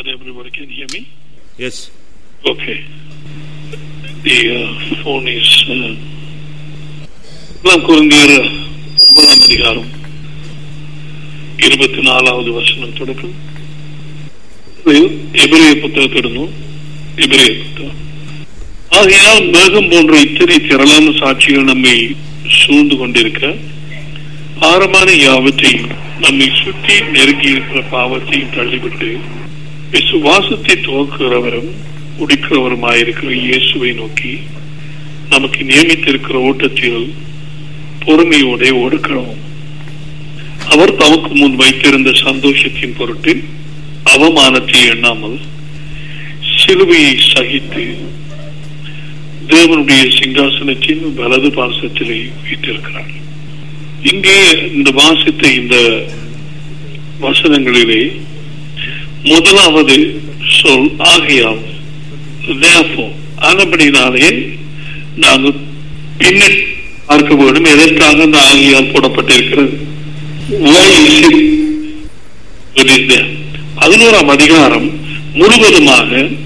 that everybody can hear me? Yes. Okay. The uh, phone is. Uh, நாம் குழந்தையர் ஒன்பதாம் அதிகாரம் இருபத்தி நாலாவது வசனம் தொடக்கம் இது எபிரேய புத்தகத்திடணும் எபிரேய புத்தகம் ஆகையால் மேகம் போன்ற இத்தனை திரளான சாட்சிகள் நம்மை சூழ்ந்து கொண்டிருக்க பாரமான யாவற்றையும் நம்மை சுற்றி நெருங்கி இருக்கிற பாவத்தையும் தள்ளிவிட்டு விசுவாசத்தை துவக்குகிறவரும் முடிக்கிறவருமாயிருக்கிற இயேசுவை நோக்கி நமக்கு நியமித்திருக்கிற ஓட்டத்தில் பொறுமையோட ஓடுக்கிறோம் அவர் தமக்கு முன் வைத்திருந்த சந்தோஷத்தின் பொருட்டு அவமானத்தை எண்ணாமல் சிலுவையை சகித்து தேவனுடைய சிங்காசனத்தின் வலது பாசத்திலே வைத்திருக்கிறார் இங்கே இந்த வாசித்த இந்த வசனங்களிலே முதலாவது சொல் ஆகையால் therefore ஆனபடினாலே நாங்கள் பின்னர் பார்க்க வேண்டும் எதற்காக அந்த ஆகியால் போடப்பட்டிருக்கிறது Why is it? What is there? பதினோராம் அதிகாரம் முழுவதுமாக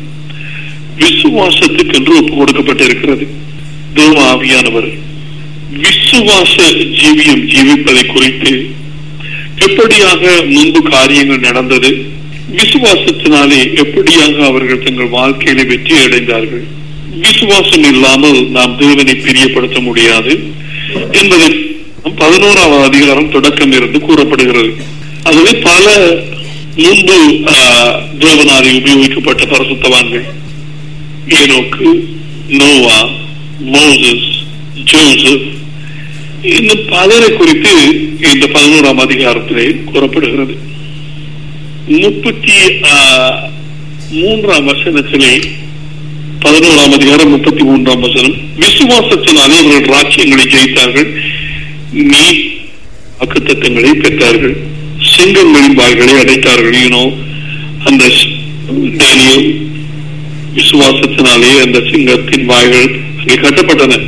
விசுவாசத்துக்கென்று ஒப்பு கொடுக்கப்பட்டிருக்கிறது தேவ ஆவியானவர் விசுவாச ஜீவியம் ஜீவிப்பதை குறித்து எப்படியாக முன்பு காரியங்கள் நடந்தது விசுவாசத்தினாலே எப்படியாக அவர்கள் தங்கள் வாழ்க்கையில வெற்றி அடைந்தார்கள் விசுவாசம் இல்லாமல் நாம் தேவனை பிரியப்படுத்த முடியாது என்பதை பதினோராவது அதிகாரம் தொடக்கம் இருந்து கூறப்படுகிறது அதுவே பல முன்பு ஆஹ், தேவனாலே உபயோகிக்கப்பட்ட பரிசுத்தவான்கள் ஏனோக்கு நோவா மோசஸ் ஜோசப் இன்னும் பலரை குறித்து இந்த பதினோராம் அதிகாரத்திலே கூறப்படுகிறது முப்பத்தி ஆஹ், மூன்றாம் வசனத்திலே பதினோராம் அதிகாரம் முப்பத்தி மூன்றாம் வசனம் விசுவாசத்தினாலே இவர்கள் ராஜ்யங்களை ஜெயித்தார்கள் நீ வாக்குத்தத்தங்களை பெற்றார்கள் சிங்கங்களின் வாய்களை அடைத்தார்கள் யூனோ அந்த டேனியல் விசுவாசத்தினாலே அந்த சிங்கத்தின் வாய்கள் அங்கே கட்டப்பட்டன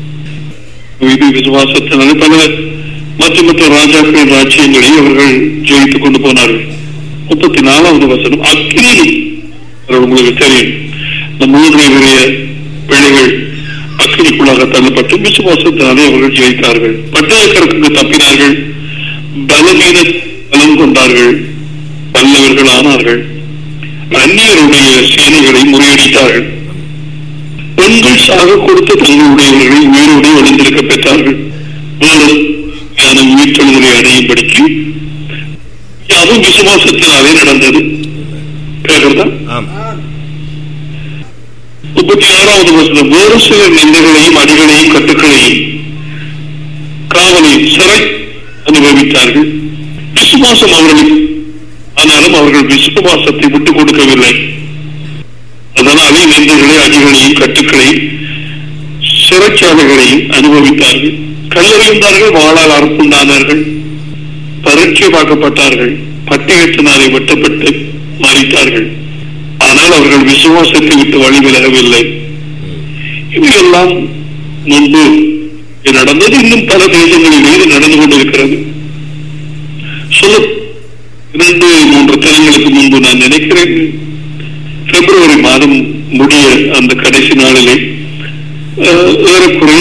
இது விசுவாசத்தினாலே பல மற்ற மற்ற ராஜாக்களின் ராஜ்யங்களை அவர்கள் ஜெயித்துக் கொண்டு போனார்கள் முப்பத்தி நாலாவது வசனம் அக்கினி அது உங்களுக்கு தெரியும் இந்த மூன்று பெரிய பிள்ளைகள் அக்கினிக்குள்ளாக தள்ளப்பட்டு விசுவாசத்தினாலே அவர்கள் ஜெயித்தார்கள் பட்டய கருத்துக்கு தப்பினார்கள் பலவீன பலம் கொண்டார்கள் வல்லவர்கள் ஆனார்கள் அந்நியருடைய சேனைகளை முறியடித்தார்கள் பெண்கள் சாக கொடுத்த தங்களுடையவர்களை உயிரோடு எழுந்திருக்க பெற்றார்கள் மேலும் ஞான உயிர்த்தெழுதலை அடையும்படிக்கு யாவும் விசுவாசத்தினாலே நடந்தது கேட்கிறதா ஆம் முப்பத்தி ஆறாவது வசனம் வேறு சில நிந்தைகளையும் அடிகளையும் கட்டுக்களையும் காவலை சிறை அனுபவித்தார்கள் விசுவாசம் அவர்களுக்கு ஆனாலும் அவர்கள் விசுவாசத்தை விட்டுக் கொடுக்கவில்லை அதனாலே நிந்தைகளை அடிகளையும் கட்டுக்களையும் சிறைச்சாலைகளையும் அனுபவித்தார்கள் கல்லறிந்தார்கள் வாழால் அறுப்புண்டானார்கள் பரீட்சையாக்கப்பட்டார்கள் பட்டயத்தினாலே வெட்டப்பட்டு மறித்தார்கள் ஆனால் அவர்கள் விசுவாசத்தை விட்டு வழி விலகவில்லை இவையெல்லாம் முன்பு இது நடந்தது இன்னும் பல தேசங்களிலே இது நடந்து கொண்டிருக்கிறது சொல்ல இரண்டு மூன்று தினங்களுக்கு முன்பு நான் நினைக்கிறேன் பிப்ரவரி மாதம் முடிய அந்த கடைசி நாளிலே அஹ், ஏறக்குறைய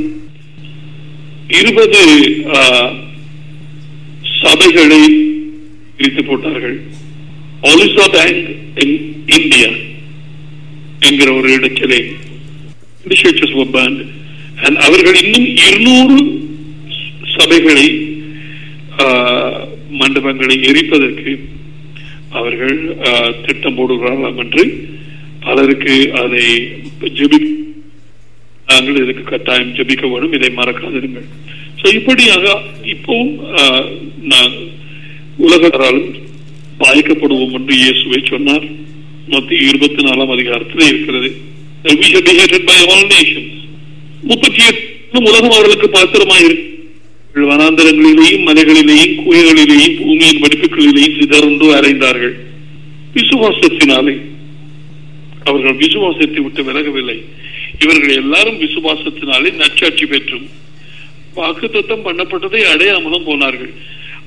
இருபது அஹ், சபைகளை பிரித்து போட்டார்கள் ஒலிசா பேங்க் இன் இந்தியா என்கிற ஒரு இடத்திலே churches were burned. And அவர்கள் இன்னும் இருநூறு சபைகளை ஆஹ், மண்டபங்களை எரிப்பதற்கு அவர்கள் ஆஹ், திட்டம் போடுகிறார்களாம் என்று பலருக்கு அதை ஜெபி நாங்கள் இதுக்கு கட்டாயம் ஜெபிக்க வேண்டும் இதை மறக்காதிருங்கள் So, இப்படியாக இப்பவும் ஆஹ், நான் உலகத்தாலும் பாதிக்கப்படுவோம் என்று இயேசுவை சொன்னார் மத்திய இருபத்தி நாலாம் அதிகாரத்தில் இருக்கிறது That we shall be hated by all nations. முப்பத்தி எட்டு உலகம் அவர்களுக்கு பாத்திரமாயிருக்கு வனாந்தரங்களிலேயும் மலைகளிலேயும் குகைகளிலேயும் பூமியின் வடிப்புகளிலேயும் சிதறந்து அறைந்தார்கள் விசுவாசத்தினாலே அவர்கள் விசுவாசத்தை விட்டு விலகவில்லை இவர்கள் எல்லாரும் விசுவாசத்தினாலே நற்சாட்சி பெற்றும் வாக்குத்தத்தம் பண்ணப்பட்டதை அடையாமலும் போனார்கள்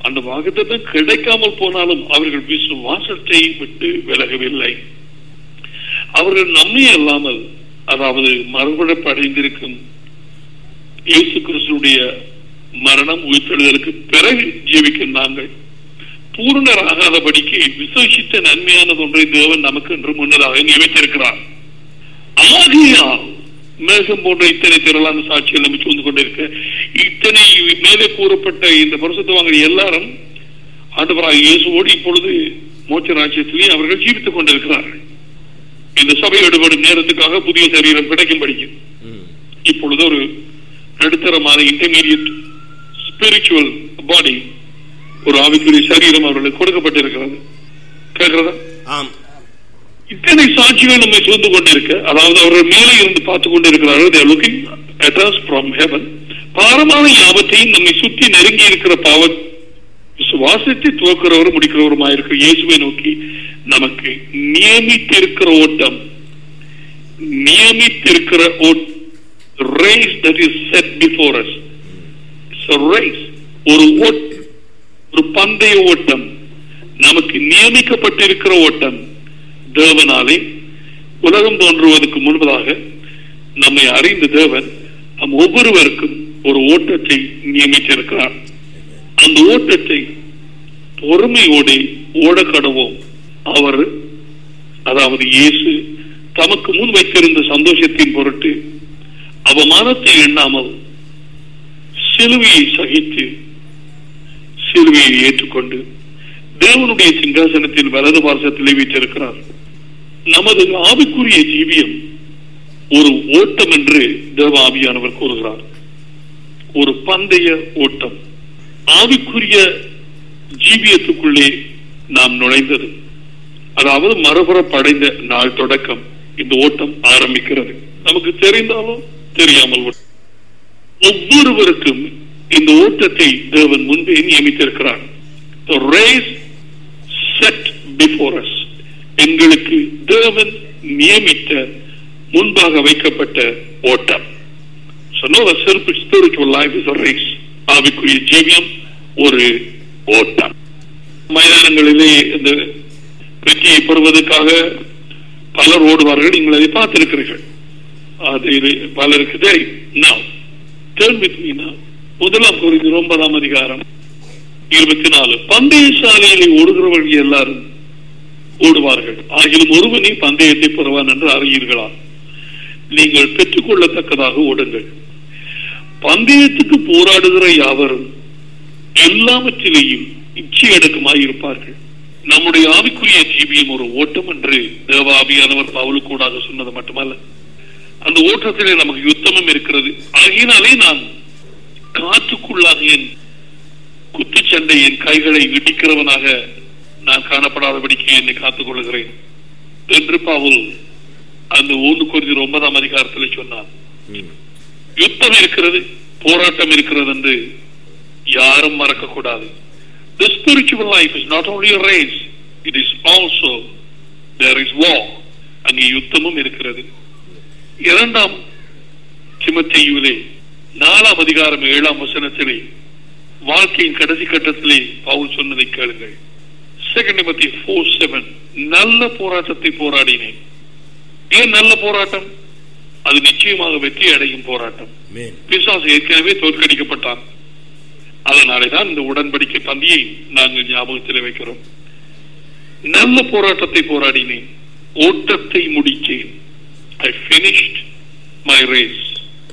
அந்த வாக்குத்தத்தம் கிடைக்காமல் போனாலும் அவர்கள் விசுவாசத்தை விட்டு விலகவில்லை அவர்கள் நம்மை அல்லாமல் அதாவது மறுபடப்படைந்திருக்கும் இயேசு கிறிஸ்துடைய மரணம் உயிர்த்தெழுதலுக்கு பிறகு ஜீவிக்கும் நாங்கள் பூர்ணராகாதபடிக்கு விசேஷித்த நன்மையானது ஒன்றை தேவன் நமக்கு என்று முன்னதாக நியமித்திருக்கிறார் ஆகையால் மேகம் போன்ற இத்தனை திரளான சாட்சிகள் நம்ம சூழ்ந்து கொண்டிருக்க இத்தனை மேலே கூறப்பட்ட இந்த பரிசுத்தவாங்க எல்லாரும் ஆண்டவராக இயேசுவோடு இப்பொழுது மோட்ச ராஜ்யத்திலே அவர்கள் ஜீவித்துக் கொண்டிருக்கிறார்கள் இந்த சபை ஈடுபடும் நேரத்துக்காக புதிய சரீரம் கிடைக்கும்படிக்கு ம். இப்பொழுது ஒரு நடுத்தரமான இன்டர்மீடியட் ஸ்பிரிச்சுவல் பாடி ஒரு ஆவிக்குரிய சரீரம் அவர்களுக்கு கொடுக்கப்பட்டிருக்கிறது கேட்கிறதா ஆம் இத்தனை சாட்சிகள் நம்மை சூழ்ந்து கொண்டிருக்க அதாவது அவர்கள் மேலே இருந்து பார்த்து கொண்டிருக்கிறார்கள் they are looking at us from heaven பாரமான யாவத்தையும் நம்மை சுற்றி நெருங்கி இருக்கிற பாவ விசுவாசத்தை துவக்கிறவரும் முடிக்கிறவருமாயிருக்கிற இயேசுவை நோக்கி நமக்கு நியமித்திருக்கிற ஓட்டம் நியமித்திருக்கிற race that is set before us race ஒரு ஓட் ஒரு பந்தய ஓட்டம் நமக்கு நியமிக்கப்பட்டிருக்கிற ஓட்டம் தேவனாலே உலகம் தோன்றுவதற்கு முன்பதாக நம்மை அறிந்த தேவன் நம் ஒவ்வொருவருக்கும் ஒரு ஓட்டத்தை நியமித்திருக்கிறார் அந்த ஓட்டத்தை பொறுமையோடு ஓட கடவோம் அவர் அதாவது இயேசு தமக்கு முன் வைத்திருந்த சந்தோஷத்தின் பொருட்டு அவமானத்தை எண்ணாமல் சிலுவையை சகித்து சிலுவையை ஏற்றுக்கொண்டு தேவனுடைய சிங்காசனத்தில் வலது பார்சத்திலே வீற்றிருக்கிறார் நமது ஆவிக்குரிய ஜீவியம் ஒரு ஓட்டம் என்று தேவ ஆவியானவர் கூறுகிறார் ஒரு பந்தய ஓட்டம் ஆவிக்குரிய ஜீவியத்துக்குள்ளே நாம் நுழைந்தது அதாவது மறுபுறப்படைந்த நாள் தொடக்கம் இந்த ஓட்டம் ஆரம்பிக்கிறது நமக்கு தெரிந்தாலும் தெரியாமல் ஒவ்வொருவருக்கும் இந்த ஓட்டத்தை தேவன் முன்பே நியமித்திருக்கிறார் The race set before us எங்களுக்கு தேவன் நியமித்த முன்பாக வைக்கப்பட்ட ஓட்டம் So no, the self- spiritual life is a race. ஆவிக்குரிய ஜீவியம் ஒரு ஓட்டம் மைதானங்களிலே இந்த வெற்றியை பெறுவதற்காக பலர் ஓடுவார்கள் நீங்கள் அதை பார்த்திருக்கிறீர்கள் அது இது பலருக்கு தெரியும் Now, turn with me now. முதலாம் குறித்து ஒன்பதாம் அதிகாரம் இருபத்தி நாலு பந்தய சாலையிலே ஓடுகிறவர்கள் எல்லாரும் ஓடுவார்கள் ஆகிலும் ஒருவனே பந்தயத்தை பெறுவான் என்று அறியீர்களா நீங்கள் பெற்றுக்கொள்ளத்தக்கதாக ஓடுங்கள் பந்தயத்துக்கு போராடுகிற யாவரும் எல்லாவற்றிலேயும் இச்சையடக்கமாய் இருப்பார்கள் நம்முடைய ஆவிக்குரிய ஜீவியம் ஒரு ஓட்டம் என்று தேவாபியானவர் பவுலுக்கூடாக சொன்னது மட்டுமல்ல அந்த ஓட்டத்திலே நமக்கு யுத்தமும் இருக்கிறது ஆகையினாலே நான் காற்றுக்குள்ளாக என் குத்துச்சண்டை என் கைகளை இடிக்கிறவனாக நான் காணப்படாதபடிக்கு என்னை காத்துக் கொள்கிறேன் என்று பவுல் அந்த ஒன்று குறிஞ்சி ஒன்பதாம் அதிகாரத்தில் சொன்னான் ம். யுத்தம் இருக்கிறது போராட்டம் இருக்கிறது என்று யாரும் மறக்க கூடாது The spiritual life is not only a race, it is also there is war. அங்கே யுத்தமும் இருக்கிறது இரண்டாம் சிமத்தையுலே நாலாம் அதிகாரம் ஏழாம் வசனத்திலே வாழ்க்கையின் கடைசி கட்டத்திலே பவுல் சொன்னதை கேளுங்கள் செகண்ட் நிமத்தி ஃபோர் செவன் நல்ல போராட்டத்தை போராடினேன் ஏன் நல்ல போராட்டம் அது நிச்சயமாக வெற்றி அடையும் போராட்டம் Amen. பிசாசு ஏற்கனவே தோற்கடிக்கப்பட்டான் அதனாலே தான் இந்த உடன்படிக்கை பந்தியை நாங்கள் ஞாபகத்தில் வைக்கிறோம் நல்ல போராட்டத்தை போராடினேன் ஓட்டத்தை முடித்தேன் ஐ finished மை ரேஸ்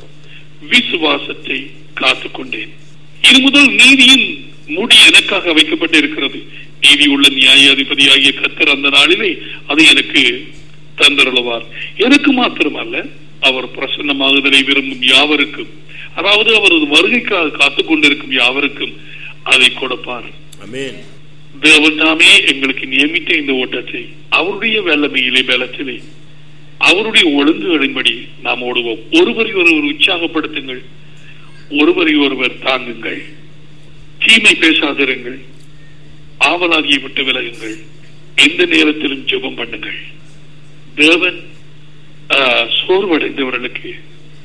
விசுவாசத்தை காத்துக்கொண்டேன் இது முதல் நீதியின் முடி எனக்காக வைக்கப்பட்டு இருக்கிறது நீதி உள்ள நியாயாதிபதியாகிய கத்தர் அந்த நாளிலே அதை எனக்கு தந்தருளுவார் எனக்கு மாத்திரமல்ல அவர் பிரசன்னமாகுதலை விரும்பும் யாவருக்கும் அதாவது அவரது வருகைக்காக காத்துக் கொண்டிருக்கும் யாவருக்கும் அதை கொடுப்பார் Amen. தேவன் தாமே எங்களுக்கு நியமித்த இந்த ஓட்டத்தை அவருடைய வல்லமையிலே பலத்திலே அவருடைய ஒழுங்குகளின்படி நாம் ஓடுவோம் ஒருவரை ஒருவர் உற்சாகப்படுத்துங்கள் ஒருவரை ஒருவர் தாங்குங்கள் தீமை பேசாதிருங்கள் ஆவலாகியை விட்டு விலகுங்கள் எந்த நேரத்திலும் ஜெபம் பண்ணுங்கள் தேவன் ஆஹ், சோர்வடைந்தவர்களுக்கு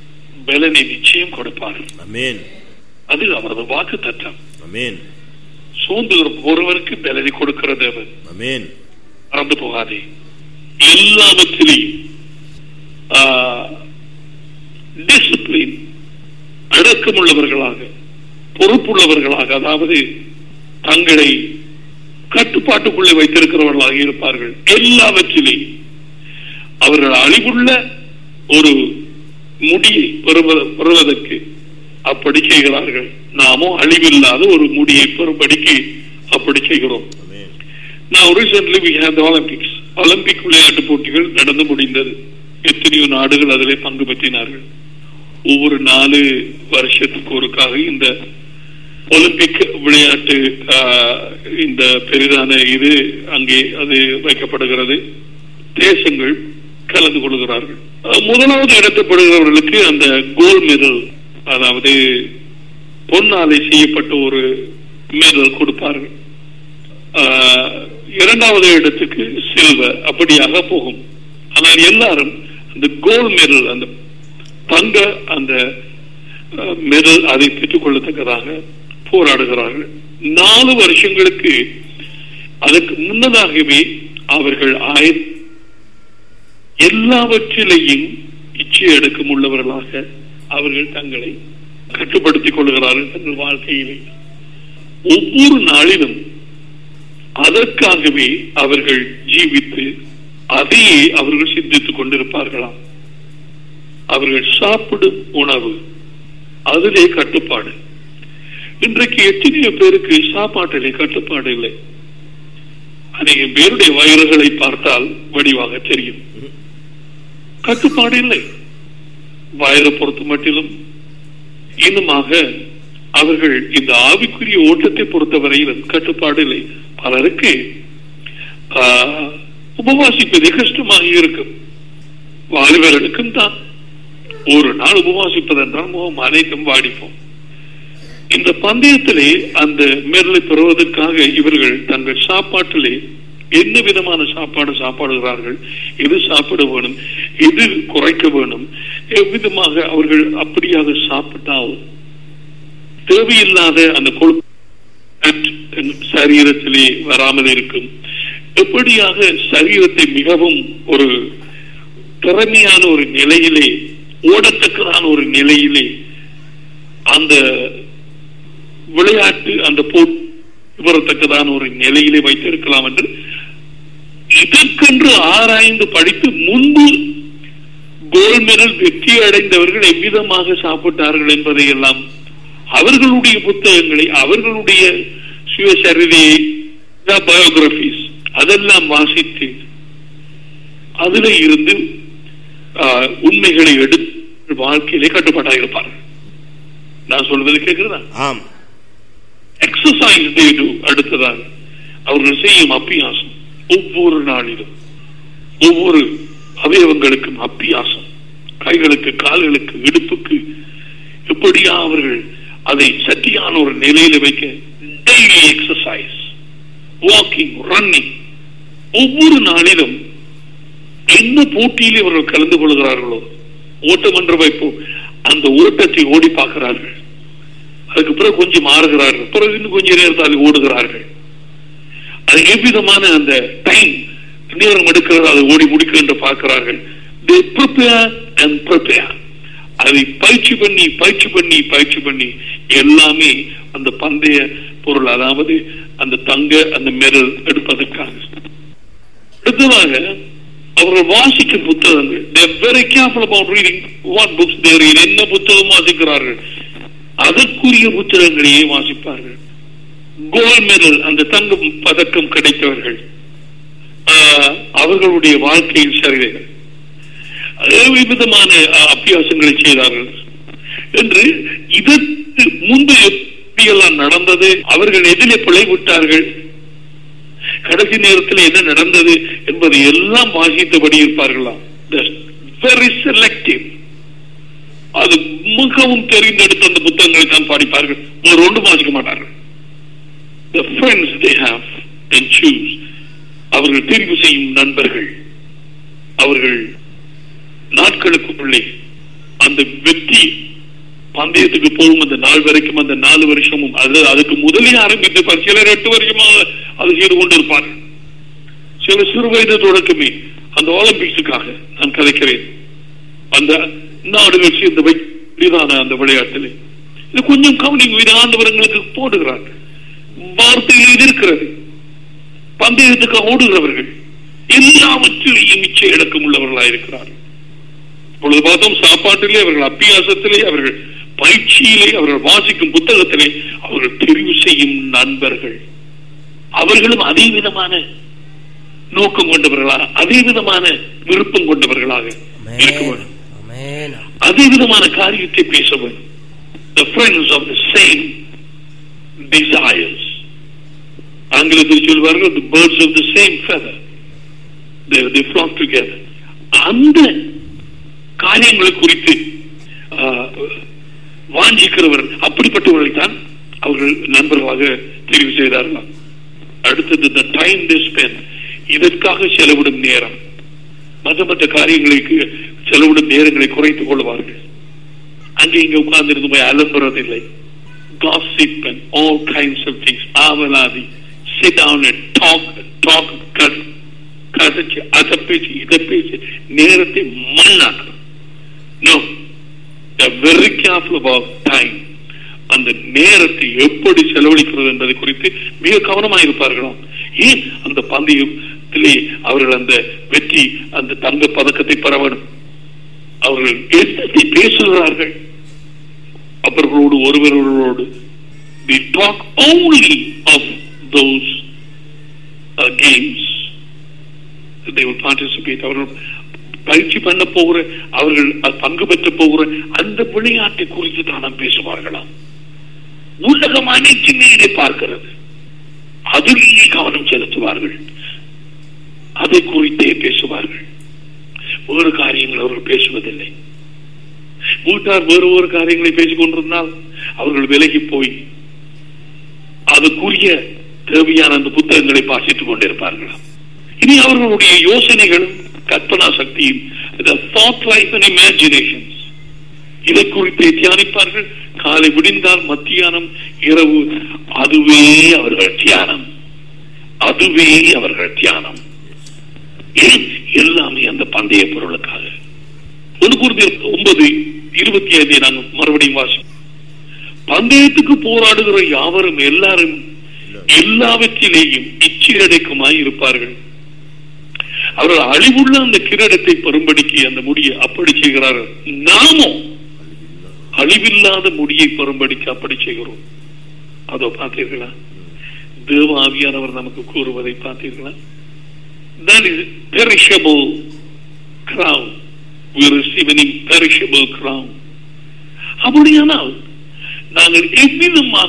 பலனை நிச்சயம் கொடுப்பார் Amen. அது அவரது வாக்கு தத்தம் Amen. சோர்ந்து போறவருக்கு பலனை கொடுக்கிற தேவன் அமேன் மறந்து போகாதே எல்லாவற்றிலையும் டிசிப்ளின் அடக்கமுள்ளவர்களாக பொறுப்புள்ளவர்களாக அதாவது தங்களை கட்டுப்பாட்டுக்குள்ளே வைத்திருக்கிறவர்களாக இருப்பார்கள் எல்லாவற்றிலையும் அவர்கள் அழிவுள்ள ஒரு முடியை பெறுவ- பெறுவதற்கு அப்படி செய்கிறார்கள் நாமோ அழிவில்லாத ஒரு முடியை பெறும்படிக்கு அப்படி செய்கிறோம் amen Now recently we had the Olympics. Olympic விளையாட்டு போட்டிகள் நடந்து முடிந்தது எத்தனையோ நாடுகள் அதிலே பங்கு பெற்றினார்கள் ஒவ்வொரு நாலு வருஷத்துக்கு ஒருக்காக இந்த ஒலிம்பிக் விளையாட்டு ஆஹ், இந்த பெரிதான இது அங்கே அது வைக்கப்படுகிறது தேசங்கள் கலந்து கொள்கிறார்கள் அஹ், முதலாவது இடத்தப்படுகிறவர்களுக்கு அந்த கோல்ட் மெடல் அதாவது பொன்னாலை செய்யப்பட்ட ஒரு மெடல் கொடுப்பார்கள் ஆஹ், இரண்டாவது இடத்துக்கு சில்வர் அப்படியாக போகும் ஆனால் எல்லாரும் அந்த கோல்ட் மெடல் அந்த தங்க அந்த மெடல் அதை பெற்றுக் கொள்ளத்தக்கதாக போராடுகிறார்கள் நாலு வருஷங்களுக்கு அதற்கு முன்னதாகவே அவர்கள் ஆய எல்லாவற்றிலையும் இச்சை அடக்கம் உள்ளவர்களாக அவர்கள் தங்களை கட்டுப்படுத்திக் கொள்கிறார்கள் தங்கள் வாழ்க்கையிலே ஒவ்வொரு நாளிலும் அதற்காகவே அவர்கள் ஜீவித்து அதையே அவர்கள் சிந்தித்துக் கொண்டிருப்பார்களாம் அவர்கள் சாப்பிடும் உணவு அதிலே கட்டுப்பாடு இன்றைக்கு எத்தனையோ பேருக்கு சாப்பாட்டிலே கட்டுப்பாடு இல்லை அநேக பேருடைய வயிறுகளை பார்த்தால் வடிவாக தெரியும் கட்டுப்பாடு இல்லை வயதை பொறுத்த மட்டிலும் இன்னுமாக அவர்கள் இந்த ஆவிக்குரிய ஓட்டத்தை பொறுத்தவரையிலும் கட்டுப்பாடு இல்லை பலருக்கு ஆஹ், உபவாசிப்பது கஷ்டமாக இருக்கும் வாலிபர்களுக்கும் தான் ஒரு நாள் உபவாசிப்பது என்றால் முகம் அனைத்தும் வாடிப்போம் இந்த பந்தயத்திலே அந்த மெரலை பெறுவதற்காக இவர்கள் தங்கள் சாப்பாட்டிலே என்ன விதமான சாப்பாடு சாப்பாடுகிறார்கள் எது சாப்பிட வேணும் எது குறைக்க வேணும் எவ்விதமாக அவர்கள் அப்படியாக சாப்பிட்டால் தேவையில்லாத அந்த கொழுப்பு தன் சரீரத்திலே வராமல் இருக்கும் எப்படியாக சரீரத்தை மிகவும் ஒரு திறமையான ஒரு நிலையிலே ஓடத்தக்கதான ஒரு நிலையிலே அந்த விளையாட்டு அந்த போட்டி வரத்தக்கதான ஒரு நிலையிலே வைத்திருக்கலாம் என்று இதற்கென்று ஆராய்ந்து படித்து முன்பு கோல்ட் மெடல் வெற்றி அடைந்தவர்கள் எவ்விதமாக சாப்பிட்டார்கள் என்பதை எல்லாம் அவர்களுடைய புத்தகங்களை அவர்களுடைய சுயசரிதையை பயோகிராபிஸ் அதெல்லாம் வாசித்து அதில் இருந்து ஆஹ், உண்மைகளை எடுத்து வாழ்க்கையிலே கட்டுப்பாட்டாக இருப்பார்கள் நான் சொல்வது கேட்கிறதா ஆம் எக்ஸசைஸ் தே டு அடுத்ததாக அவர்கள் செய்யும் அப்பியாசம் ஒவ்வொரு நாளிலும் ஒவ்வொரு அவயவங்களுக்கும் அப்பியாசம் கைகளுக்கு கால்களுக்கு இடுப்புக்கு எப்படியா அவர்கள் அதை சட்டியான ஒரு நிலையில வைக்க டெய்லி எக்ஸசைஸ் வாக்கிங் ரன்னிங் ஒவ்வொரு நாளிலும் என்ன போட்டியிலே அவர்கள் கலந்து கொள்கிறார்களோ ஓட்டம் என்று வைப்போம் அந்த ஓட்டத்தை ஓடி பார்க்கிறார்கள் அதுக்கு பிறகு கொஞ்சம் மாறுகிறார்கள் பிறகு இன்னும் கொஞ்சம் நேரத்தால் ஓடுகிறார்கள் அது எவ்விதமான அந்த டைம் நேரம் எடுக்கிறது அதை ஓடி முடிக்க என்று பார்க்கிறார்கள் they prepare and prepare அதை பயிற்சி பண்ணி பயிற்சி பண்ணி பயிற்சி பண்ணி எல்லாமே அந்த பந்தய பொருள் அதாவது அந்த தங்க அந்த மெரல் எடுப்பதற்காக அடுத்ததாக அவர்கள் வாசிக்கும் புத்தகங்கள் they are very careful about reading what books they read என்ன புத்தகம் வாசிக்கிறார்கள் அதற்குரிய புத்தகங்களையே வாசிப்பார்கள் கோல்ட் மெடல் அந்த தங்கம் பதக்கம் கிடைத்தவர்கள் ஆஹ், அவர்களுடைய வாழ்க்கையின் சரிதைகள் விதமான அபியாசங்களை செய்தார்கள் என்று இதற்கு முன்பு எப்படியெல்லாம் நடந்தது அவர்கள் எதிலே பிழைவிட்டார்கள் கடைசி நேரத்தில் என்ன நடந்தது என்பதை எல்லாம் வாசித்தபடி இருப்பார்களாம் வெரி செலக்டிவ் அது மிகவும் தெரிந்தெடுத்த அந்த புத்தகங்களை தான் படிப்பார்கள் ஒரு ஒன்று வாசிக்க மாட்டார்கள் the friends they have and choose அவர்கள் தெரிவு செய்யும் நண்பர்கள் அவர்கள் நாட்களுக்குள்ளே அந்த வெற்றி பந்தயத்துக்கு போகும் அந்த நாள் வரைக்கும் அந்த நாலு வருஷமும் அது அதுக்கு முதலே ஆரம்பித்திருப்பார் சிலர் எட்டு வருஷமாக அது செய்து கொண்டிருப்பார் சில சிறு வயது தொடக்கமே அந்த ஒலிம்பிக்ஸுக்காக நான் கதைக்கிறேன் அந்த நாடுகள் சேர்ந்த வைதான அந்த விளையாட்டிலே இது கொஞ்சம் கவனிங்க இது ஆண்டவர்களுக்கு போடுகிறார் வார்த்தையில் இது இருக்கிறது பந்தயத்துக்கு ஓடுகிறவர்கள் எல்லாவற்றிலையும் நிச்சய இலக்கம் உள்ளவர்களாக இருக்கிறார்கள் இப்பொழுது பார்த்தோம் சாப்பாட்டிலே அவர்கள் அபியாசத்திலே அவர்கள் பயிற்சியிலே அவர்கள் வாசிக்கும் புத்தகத்திலே அவர்கள் தெரிவு செய்யும் நண்பர்கள் அவர்களும் அதே விதமான நோக்கம் கொண்டவர்களாக அதே விதமான விருப்பம் கொண்டவர்களாக இருக்க வேண்டும் Amen. அதே விதமான காரியத்தை பேச வேண்டும் the friends of the same desires ஆங்கிலத்தில் சொல்வார்கள் the birds of the same feather they, they flock together அந்த காரியங்களை குறித்து ஆஹ், வாஞ்சிக்கிறவர் அப்படிப்பட்டவர்களை தான் அவர்கள் நண்பர்களாக தெரிவு செய்தார்களாம் அடுத்தது the time they spend இதற்காக செலவிடும் நேரம் மற்ற மற்ற காரியங்களுக்கு செலவிடும் நேரங்களை குறைத்துக் கொள்வார்கள் அங்கே இங்க உட்கார்ந்து இருந்து போய் அலம்புறதில்லை gossip and all kinds of things ஆவலாதி sit down and talk talk cut கதைச்சு அதை பேசி இதை பேசி நேரத்தை மண்ணாக்கணும் no they're very careful about time அந்த நேரத்தை எப்படி செலவழிக்கிறது என்பதை குறித்து மிக கவனமாக இருப்பார்களாம் ஏன் அந்த பந்தயத்திலே அவர்கள் அந்த வெற்றி அந்த தங்க பதக்கத்தை பெற வேண்டும் அவர்கள் என்னத்தை பேசுகிறார்கள் அவர்களோடு ஒருவரோடு we talk only of those uh, games they will participate அவர்கள் பயிற்சி பண்ண போகிற அவர்கள் அது பங்கு பெற்ற போகிற அந்த விளையாட்டை குறித்து தான் பேசுவார்களாம் உலகம் அனைத்துமே இதை பார்க்கிறது அதிலேயே கவனம் செலுத்துவார்கள் அதை குறித்தே பேசுவார்கள் வேறு காரியங்கள் அவர்கள் பேசுவதில்லை வீட்டார் வேறு ஒரு காரியங்களை பேசிக் கொண்டிருந்தால் அவர்கள் விலகி போய் அதுக்குரிய தேவையான அந்த புத்தகங்களை வாசித்துக் கொண்டிருப்பார்களாம் இனி அவர்களுடைய யோசனைகளும் கற்பனா சக்தியும் thought life and imaginations இதை குறித்து தியானிப்பார்கள் காலை விடிந்தால் மத்தியானம் இரவு அதுவே அவர்கள் தியானம் அதுவே அவர்கள் தியானம் ஏன் எல்லாமே அந்த பந்தய பொருளுக்காக ஒன்று குறித்து ஒன்பது இருபத்தி ஐந்தை நாங்கள் மறுபடியும் வாசிப்போம் பந்தயத்துக்கு போராடுகிற யாவரும் எல்லாரும் எல்லாவற்றிலேயும் இச்சையடைக்குமாய் இருப்பார்கள் அவர்கள் அழிவுள்ள அந்த கிரீடத்தை பெரும்படிக்கு அந்த முடியை அப்படி செய்கிறார்கள் நாமோ அழிவில்லாத முடியை பெரும்படிக்கு அப்படி செய்கிறோம் அதோ பார்த்தீர்களா தேவ ஆவியானவர் நமக்கு கூறுவதை பார்த்தீர்களா that is perishable crown we receive an imperishable crown அப்படியானால் நாங்கள் எவ்விதமாக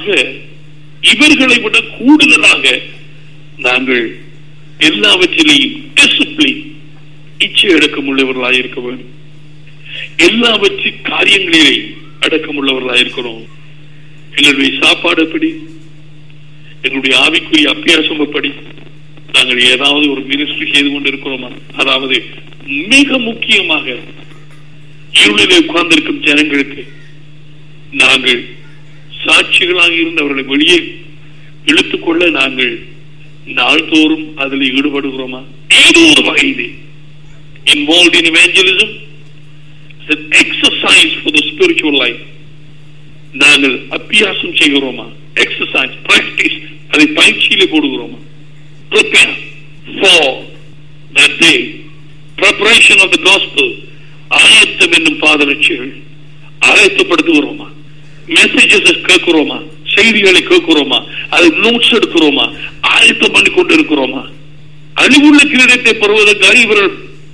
இவர்களை விட கூடுதலாக நாங்கள் எல்லாவற்றிலேயும் டிசிப்ளின் இச்சை அடக்கமுள்ளவர்களாக இருக்க வேண்டும் எல்லாவற்றி காரியங்களிலே அடக்கமுள்ளவர்களாக இருக்கிறோம் எங்களுடைய சாப்பாடு எப்படி எங்களுடைய ஆவிக்குரிய அபியாசம் எப்படி நாங்கள் ஏதாவது ஒரு மினிஸ்ட்ரி செய்து கொண்டிருக்கிறோமா அதாவது மிக முக்கியமாக இருளிலே உட்கார்ந்திருக்கும் ஜனங்களுக்கு நாங்கள் சாட்சிகளாக இருந்து அவர்களை வெளியே இழுத்துக்கொள்ள நாங்கள் நாள்தோறும் அதில் ஈடுபடுகிறோமா ஏதோ ஒரு வகையிலே involved in evangelism is an exercise for the spiritual life நாங்கள் அபியாசம் செய்கிறோமா எக்ஸசைஸ் பிராக்டிஸ் அதை பயிற்சியிலே போடுகிறோமா prepare for that day preparation of the gospel ஆயத்தம் என்னும் பாதரட்சிகள் ஆயத்தப்படுத்துகிறோமா மெசேஜஸ் கேட்கிறோமா செய்திகளை கேட்கிறோமா அதை நோட்ஸ் எடுக்கிறோமா ஆயத்தம் பண்ணி கொண்டு இருக்கிறோமா அழிவுள்ள கிரீடத்தை பெறுவதற்காக இவர்கள்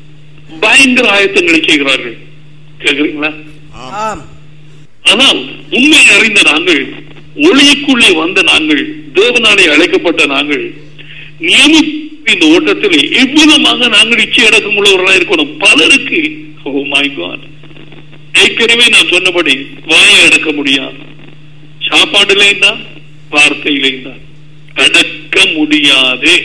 பயங்கர ஆயத்தங்களை செய்கிறார்கள் கேட்கிறீங்களா ஆம் ஆனால் உண்மை அறிந்த நாங்கள் ஒளிக்குள்ளே வந்த நாங்கள் தேவனாலே அழைக்கப்பட்ட நாங்கள் நியமி இந்த ஓட்டத்திலே எவ்விதமாக நாங்கள் இச்சை அடக்கம் உள்ளவர்களாக இருக்கணும் பலருக்கு ஓ மை காட் ஏற்கனவே நான் சொன்னபடி வாயை அடக்க முடியாது சாப்பாடுலையும் தான் வார்த்தையிலையும் தான் அடக்க முடியாது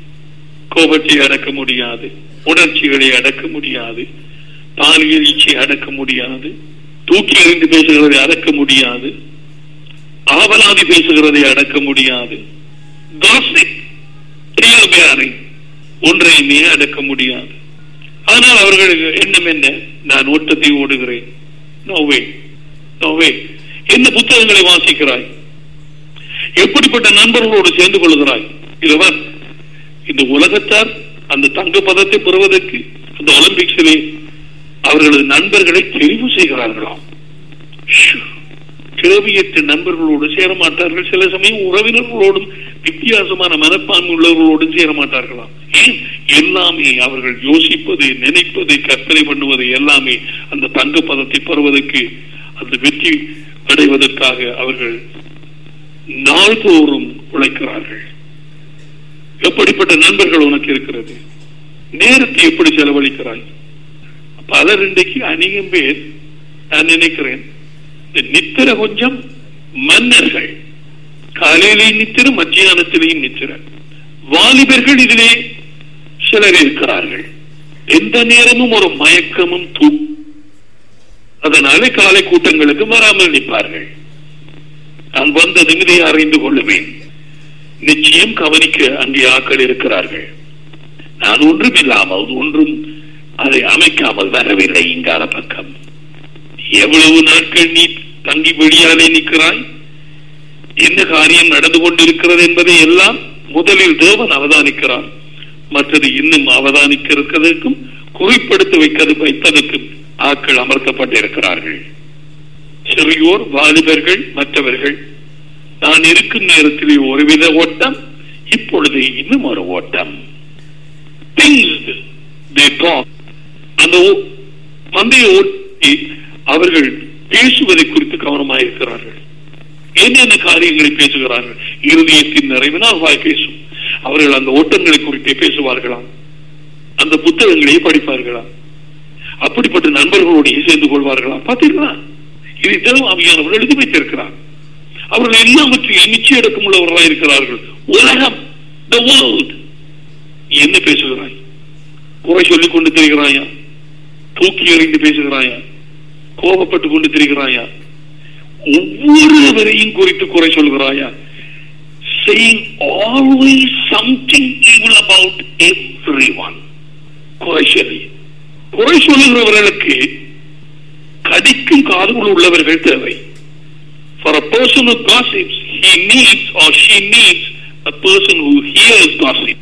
கோபத்தை அடக்க முடியாது உணர்ச்சிகளை அடக்க முடியாது பாலியல் இச்சை அடக்க முடியாது தூக்கி எறிந்து பேசுகிறதை அடக்க முடியாது ஆவலாதி பேசுகிறதை அடக்க முடியாது gossip, tale bearing, ஒன்றையுமே அடக்க முடியாது ஆனால் அவர்களுக்கு எண்ணம் என்ன நான் ஓட்டத்தை ஓடுகிறேன் நோவே நோவே என்ன புத்தகங்களை வாசிக்கிறாய் எப்படிப்பட்ட நண்பர்களோடு சேர்ந்து கொள்கிறாய் இதுவன் இந்த உலகத்தார் அந்த தங்க பதத்தை பெறுவதற்கு அந்த ஒலிம்பிக்ஸிலே அவர்களது நண்பர்களை தெரிவு செய்கிறார்களாம் ஷூ. தேவையற்ற நண்பர்களோடு சேர மாட்டார்கள் சில சமயம் உறவினர்களோடும் வித்தியாசமான மனப்பான்மை உள்ளவர்களோடும் சேர மாட்டார்களாம் ஏன் எல்லாமே அவர்கள் யோசிப்பது நினைப்பது கற்பனை பண்ணுவது எல்லாமே அந்த தங்க பதத்தை பெறுவதற்கு அந்த வெற்றி அடைவதற்காக அவர்கள் நாள்தோறும் உழைக்கிறார்கள் எப்படிப்பட்ட நண்பர்கள் உனக்கு இருக்கிறது நேரத்தை எப்படி செலவழிக்கிறாய் பலர் இன்றைக்கு அநேகம் பேர் நான் நினைக்கிறேன் இந்த நித்திர கொஞ்சம் மன்னர்கள் காலையிலேயும் நித்திர மத்தியானத்திலேயும் நித்திர வாலிபர்கள் இதிலே சிலர் இருக்கிறார்கள் எந்த நேரமும் ஒரு மயக்கமும் தூ அதனாலே காலை கூட்டங்களுக்கு வராமல் நிற்பார்கள் நான் வந்ததும் இதை அறிந்து கொள்ளுவேன் நிச்சயம் கவனிக்க அங்கே ஆக்கள் இருக்கிறார்கள் நான் ஒன்றும் இல்லாமல் ஒன்றும் அதை அமைக்காமல் வரவில்லை இங்கால பக்கம் எவ்வளவு நாட்கள் நீ தங்கி வெளியாலே நிற்கிறாய் என்ன காரியம் நடந்து கொண்டிருக்கிறது என்பதை எல்லாம் முதலில் தேவன் அவதானிக்கிறார் மற்றது இன்னும் அவதானிக்கிறதுக்கும் குறிப்படுத்தி வைக்கிறது வைப்பதற்கும் ஆட்கள் அமர்த்தப்பட்டிருக்கிறார்கள் சிறியோர் வாலிபர்கள் மற்றவர்கள் நான் இருக்கும் நேரத்திலே ஒருவித ஓட்டம் இப்பொழுது இன்னும் ஒரு ஓட்டம் Things they talk. அந்த ஓ- மந்தைய ஓட்டி அவர்கள் பேசுவதை குறித்து கவனமாயிருக்கிறார்கள் என்னென்ன காரியங்களை பேசுகிறார்கள் இருதயத்தின் நிறைவினால் வாய் பேசும் அவர்கள் அந்த ஓட்டங்களை குறித்தே பேசுவார்களாம் அந்த புத்தகங்களையே படிப்பார்களாம் அப்படிப்பட்ட நண்பர்களோடையே சேர்ந்து கொள்வார்களா பார்த்தீர்களா இதை தேவ ஆவியானவர் எழுதி வைத்திருக்கிறார் அவர்கள் எல்லாவற்றையும் நிச்சய அடக்கம் உள்ளவர்களாக இருக்கிறார்கள் உலகம் the world நீ என்ன பேசுகிறாய் குறை சொல்லிக் கொண்டு திரிகிறாயா தூக்கி எறிந்து பேசுகிறாயா கோபப்பட்டு கொண்டு திரிகிறாயா ஒவ்வொருவரையும் குறித்து குறை சொல்கிறாயா saying always something evil about everyone குறை சொல்லி குறை சொல்லுகிறவர்களுக்கு கடிக்கும் காதுகள் உள்ளவர்கள் தேவை for a person who gossips he needs or she needs a person who hears gossip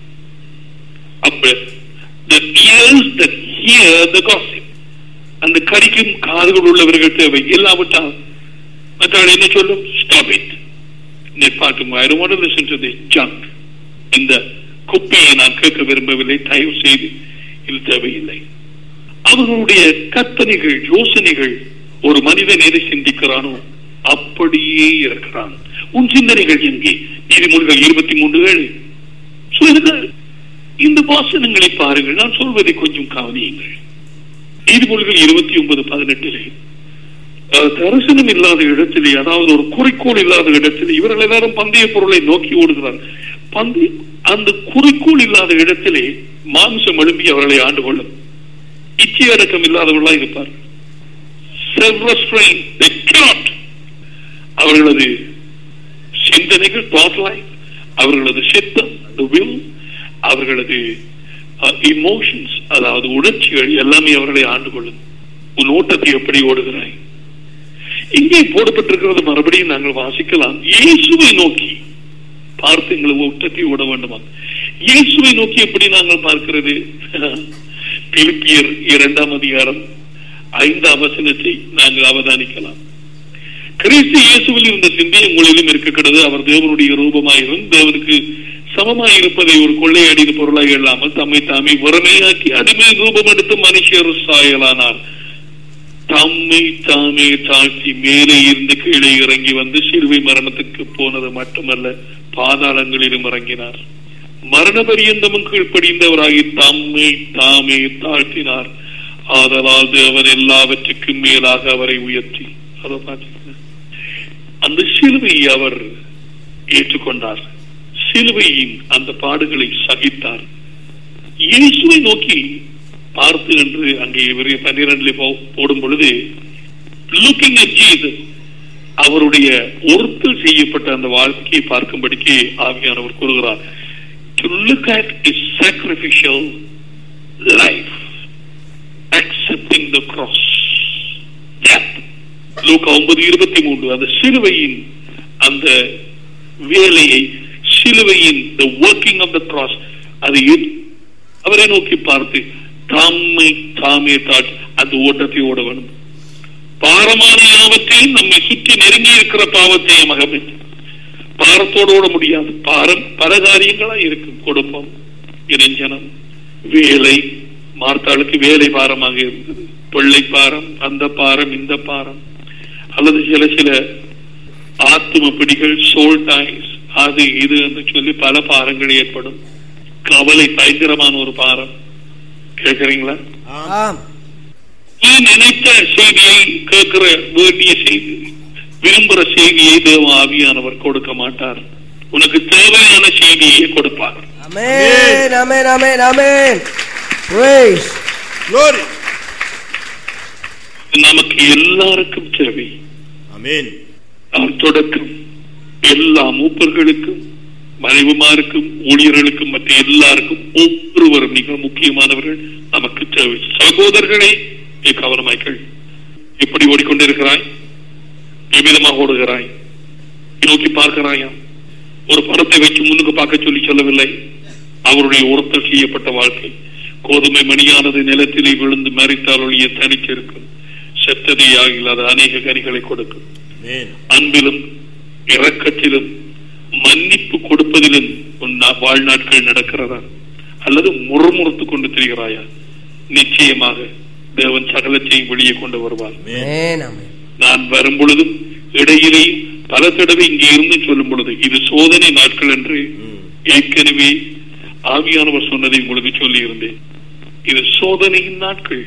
அப்ப the ears that hear the gossip அந்த கடிக்கும் காதுகள் உள்ளவர்கள் தேவை இல்லாவிட்டால் மற்றால் என்ன சொல்லும் stop it நிற்பாட்டும் I don't want to listen to this junk இந்த குப்பையை நான் கேட்க விரும்பவில்லை தயவு செய்து இது தேவையில்லை அவர்களுடைய கற்பனைகள் யோசனைகள் ஒரு மனிதன் எதை சிந்திக்கிறானோ அப்படியே இருக்கிறான் உன் சிந்தனைகள் எங்கே நீதிமொழிகள் இருபத்தி மூன்று ஏழு சொல்லுங்கள் இந்த வாசனங்களை பாருங்கள் நான் சொல்வதை கொஞ்சம் கவனியுங்கள் நீதிமொழிகள் இருபத்தி ஒன்பது பதினெட்டிலே அஹ், தரிசனம் இல்லாத இடத்திலே அதாவது ஒரு குறிக்கோள் இல்லாத இடத்திலே இவர்கள் எல்லாரும் பந்தய பொருளை நோக்கி ஓடுகிறார் பந்தய அந்த குறிக்கோள் இல்லாத இடத்திலே மாம்சம் எழுப்பி அவர்களை ஆண்டு கொள்ளும் இச்சையடக்கம் இல்லாதவர்களாக இருப்பார் Self-restraint, they cannot. அவர்களது சிந்தனைகள் thought life, அவர்களது சித்தம் the will, அவர்களது இமோஷன்ஸ் அதாவது உணர்ச்சிகள் எல்லாமே அவர்களை ஆண்டு கொள்ளும் உன் ஓட்டத்தை எப்படி ஓடுகிறாய் இங்கே போடப்பட்டிருக்கிறது மறுபடியும் நாங்கள் வாசிக்கலாம் இயேசுவை நோக்கி பார்த்து எங்களை ஓட்டத்தை ஓட வேண்டுமா இயேசுவை நோக்கி எப்படி நாங்கள் பார்க்கிறது பிலிப்பியர் இரண்டாம் அதிகாரம் ஐந்தாம் வசனத்தை நாங்கள் அவதானிக்கலாம் கிறிஸ்து இயேசுவில் இருந்த சிந்தை உங்களிலும் இருக்கிறது அவர் தேவனுடைய ரூபமாயிரும் தேவனுக்கு சமமாய் இருப்பதை ஒரு கொள்ளையடித பொருளாக இல்லாமல் தம்மை தாமே வறுமையாக்கி அடிமை ரூபம் எடுத்து மனுஷர் சாயலானார் தம்மை தாமே தாழ்த்தி மேலே இருந்து கீழே இறங்கி வந்து சிலுவை மரணத்துக்கு போனது மட்டுமல்ல பாதாளங்களிலும் இறங்கினார் மரண பரியந்தமும் கீழ்ப்படிந்தவராகி தம்மை தாமே தாழ்த்தினார் ஆதலால் தேவன் எல்லாவற்றுக்கும் மேலாக அவரை உயர்த்தி அதை பார்த்தீங்கன்னா அந்த சிலுவையை அவர் ஏற்றுக்கொண்டார் சிலுவையின் அந்த பாடுகளை சகித்தார் இயேசுவை நோக்கி பார்த்து என்று அங்கே இவரை பன்னிரண்டிலே போ- போடும் பொழுது லுக்கிங் at Jesus அவருடைய ஒருத்தல் செய்யப்பட்ட அந்த வாழ்க்கையை பார்க்கும்படிக்கு ஆவியானவர் கூறுகிறார் to look at his sacrificial life accepting the cross death லூக்கா ஒன்பது இருபத்தி மூன்று அந்த சிலுவையின் அந்த வேலையை சிலுவையின் the working of the cross அதை ஏற்று- அவரை நோக்கி பார்த்து தாமை தாமே தாட் அந்த ஓட்டத்தை ஓட வேண்டும் பாரமான யாவத்தையும் நம்மை சுற்றி நெருங்கி இருக்கிற பாவத்தையும் மகமே பாரத்தோடு ஓட முடியாது பாரம் பல காரியங்களா இருக்கும் குடும்பம் இறைஞ்சனம் வேலை மார்த்தாளுக்கு வேலை பாரமாக இருந்தது பிள்ளை பாரம் அந்த பாரம் இந்த பாரம் அல்லது சில சில ஆத்தும பிடிகள் சோல் டாய்ஸ் அது இது என்று சொல்லி பல பாரங்கள் ஏற்படும் கவலை பயங்கரமான ஒரு பாரம் கேட்கறீங்களா ஆம் நீ நினைத்த செய்தியை கேட்கிற வேண்டிய செய்தி விரும்புற செய்தியை தேவ ஆவியானவர் கொடுக்க மாட்டார் உனக்கு தேவையான செய்தியை கொடுப்பார் Amen, amen, amen, amen. Praise. Glory. நமக்கு எல்லாருக்கும் தேவை Amen. அவர் தொடக்கம் எல்லா மூப்பர்களுக்கும் மனைவிமாருக்கும் ஊழியர்களுக்கும் மற்ற எல்லாருக்கும் ஒவ்வொருவரும் மிக முக்கியமானவர்கள் நமக்கு தேவை சகோதரர்களே நீ கவனமாய்கள் எப்படி ஓடிக்கொண்டிருக்கிறாய் எவ்விதமாக ஓடுகிறாய் நீ நோக்கி பார்க்கிறாயா ஒரு படத்தை வைத்து முன்னுக்கு பார்க்க சொல்லி சொல்லவில்லை அவருடைய உரத்தல் செய்யப்பட்ட வாழ்க்கை கோதுமை மணியானது நிலத்திலே விழுந்து மறித்தால் ஒழிய தனித்திருக்கும் செத்ததே ஆகில்லாத அநேக கனிகளை கொடுக்கும் Amen. அன்பிலும் இரக்கத்திலும் மன்னிப்பு கொடுப்பதிலும் உன் நா- வாழ்நாட்கள் நடக்கிறதா அல்லது முறுமுறுத்துக் கொண்டு திரிகிறாயா நிச்சயமாக தேவன் சகலத்தையும் வெளியே கொண்டு வருவார் Amen. Amen, amen. நான் வரும் பொழுதும் இடையிலேயும் பல தடவை இங்கே இருந்து சொல்லும் பொழுது இது சோதனை நாட்கள் என்று Mm. ஏற்கனவே ஆவியானவர் சொன்னதை உங்களுக்கு சொல்லி இருந்தேன் இது சோதனையின் நாட்கள்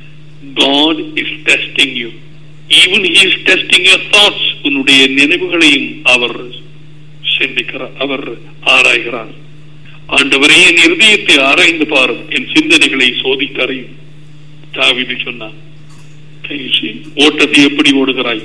God is testing you even he is testing your thoughts உன்னுடைய நினைவுகளையும் அவர் சிந்திக்கிறார் அவர் ஆராய்கிறார் ஆண்டவரே என் இருதயத்தை ஆராய்ந்து பாரும் என் சிந்தனைகளை சோதித்தறையும் தாவிது சொன்னான் Can you see? ஓட்டத்தை எப்படி ஓடுகிறாய்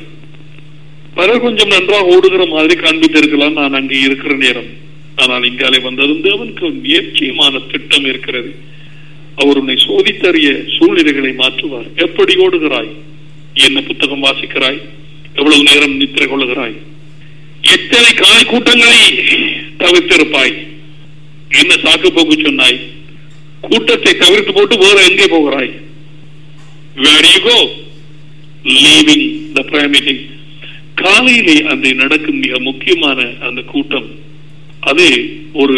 பலர் கொஞ்சம் நன்றாக ஓடுகிற மாதிரி காண்பித்திருக்கலாம் நான் அங்கே இருக்கிற நேரம் ஆனால் இங்காலே வந்ததும் தேவனுக்கு ஒரு நிச்சயமான திட்டம் இருக்கிறது அவர் உன்னை சோதித்தறிய சூழ்நிலைகளை மாற்றுவார் எப்படி ஓடுகிறாய் என்ன புத்தகம் வாசிக்கிறாய் எவ்வளவு நேரம் நித்திரை கொள்ளுகிறாய் எத்தனை காலை கூட்டங்களை தவிர்த்திருப்பாய் என்ன சாக்கு போக்கு சொன்னாய் கூட்டத்தை தவிர்த்து போட்டு வேற எங்கே போகிறாய் Where do you go? Leaving the prayer meeting. காலையிலே அந்த நடக்கும் மிக முக்கியமான அந்த கூட்டம் அது ஒரு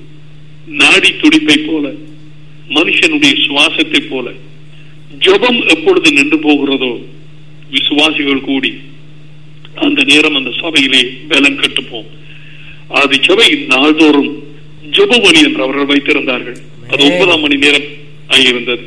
நாடி துடிப்பை போல மனுஷனுடைய சுவாசத்தை போல ஜெபம் எப்பொழுது நின்று போகிறதோ விசுவாசிகள் கூடி அந்த நேரம் அந்த சபையிலே பலம் கட்டுப்போம் அது சபை நாள்தோறும் ஜெப மணி என்று அவர்கள் வைத்திருந்தார்கள் அது Amen. ஒன்பதாம் மணி நேரம் ஆகியிருந்தது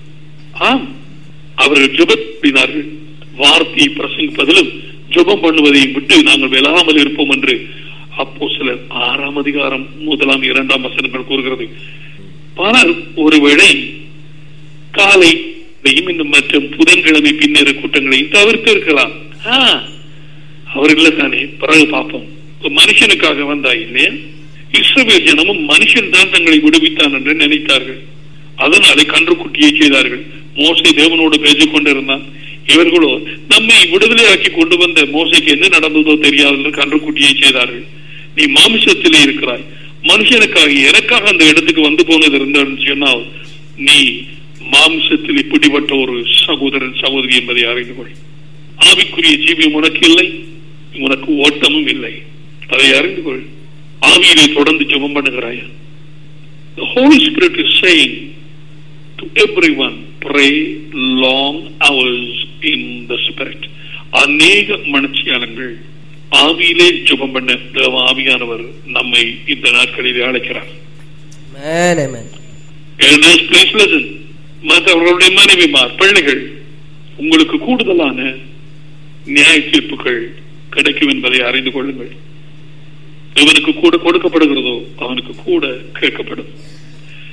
ஆம் அவர்கள் ஜெபத்தினார்கள் வார்த்தையை பிரசங்கிப்பதிலும் ஜெபம் பண்ணுவதையும் விட்டு நாங்கள் விலகாமல் இருப்போம் என்று அப்போ சிலர் ஆறாம் அதிகாரம் முதலாம் இரண்டாம் வசனங்கள் கூறுகிறது பலர் ஒருவேளை காலை இன்னும் மற்றும் புதன்கிழமை பின்னேற கூட்டங்களையும் தவிர்த்து இருக்கலாம் ஆ, அவர்கள தானே பிறகு பார்ப்போம் ஒரு மனுஷனுக்காக வந்தாய் இல்லையா இஸ்ரவேல் ஜனமும் மனுஷன் தான் தங்களை விடுவித்தான் என்று நினைத்தார்கள் அதனாலே கன்றுக்குட்டியை செய்தார்கள் மோசை தேவனோடு பேசிக் கொண்டிருந்தான் இவர்களோ நம்மை விடுதலையாக்கி கொண்டு வந்த மோசைக்கு என்ன நடந்ததோ தெரியாது என்று கன்றுக்குட்டியை செய்தார்கள் நீ மாமிசத்திலே இருக்கிறாய் மனுஷனுக்காக எனக்காக அந்த இடத்துக்கு வந்து போனது இருந்தான்னு சொன்னால் நீ மாம்சத்தில் இப்படிப்பட்ட ஒரு சகோதரன் சகோதரி என்பதை அறிந்து கொள் ஆவிக்குரிய ஜீவியம் உனக்கு இல்லை உனக்கு ஓட்டமும் இல்லை அதை அறிந்து கொள் ஆவியிலே தொடர்ந்து ஜெபம் பண்ணுகிறாயா The Holy Spirit is saying to everyone, pray long hours in the Spirit. அநேக மனச்சியாளங்கள் ஆவியிலே ஜெபம் பண்ண தேவ ஆவியானவர் நம்மை இந்த நாட்களிலே அழைக்கிறார் Amen, amen. Elders, please listen. மற்றவர்களுடைய மனைவிமார் பிள்ளைகள் உங்களுக்கு கூடுதலான நியாய தீர்ப்புகள் கிடைக்கும் என்பதை அறிந்து கொள்ளுங்கள் இவனுக்கு கூட கொடுக்கப்படுகிறதோ அவனுக்கு கூட கேட்கப்படும்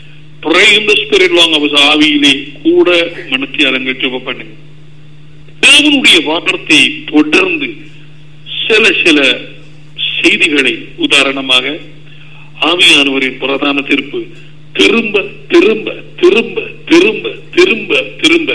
Pray in the spirit long hours ஆவியிலே கூட மனத்தியாளங்கள் ஜெபம் பண்ணுங்க தேவனுடைய வார்த்தை தொடர்ந்து சில சில செய்திகளை உதாரணமாக ஆவியானவரின் பிரதான தீர்ப்பு திரும்ப திரும்ப திரும்ப திரும்ப திரும்ப திரும்ப